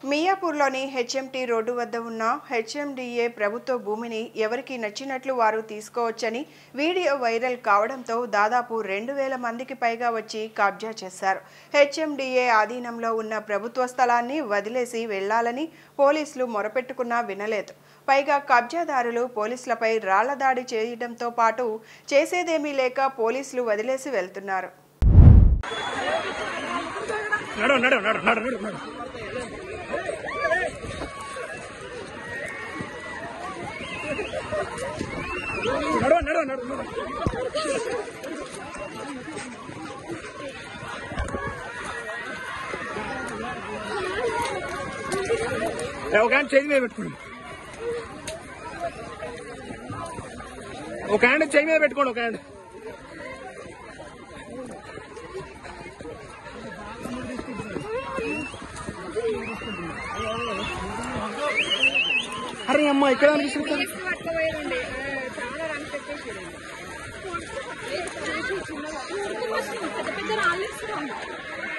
మియాపూర్లోని HMT road వద్ద ఉన్న HMDA ప్రభుత్వ భూమిని ఎవరికి నచ్చినట్లు వారు తీసుకోవచ్చని వీడియో వైరల్ కావడంతో దాదాపు రెండు వేల మందికి పైగా వచ్చి కబ్జా చేశారు హెచ్ఎండిఏ ఆధీనంలో ఉన్న ప్రభుత్వ స్థలాన్ని వదిలేసి వెళ్లాలని పోలీసులు మొరపెట్టుకున్నా వినలేదు పైగా కబ్జాదారులు పోలీసులపై రాళ్ల దాడి చేయడంతో పాటు చేసేదేమీ లేక పోలీసులు వదిలేసి వెళ్తున్నారు నడు నడు నడు నడు నడు నడు నడు నడు నడు నడు ఏ, ఒక ఆయన చేయి మీద పెట్టుకోండి ఒక హ్యాండ్ చేయి మీద పెట్టుకోండి ఒక హ్యాండ్ అరే అమ్మ ఇక్కడ అనిపిస్తుంది పెద్ద పెద్ద రాళ్ళు ఇస్తున్నాం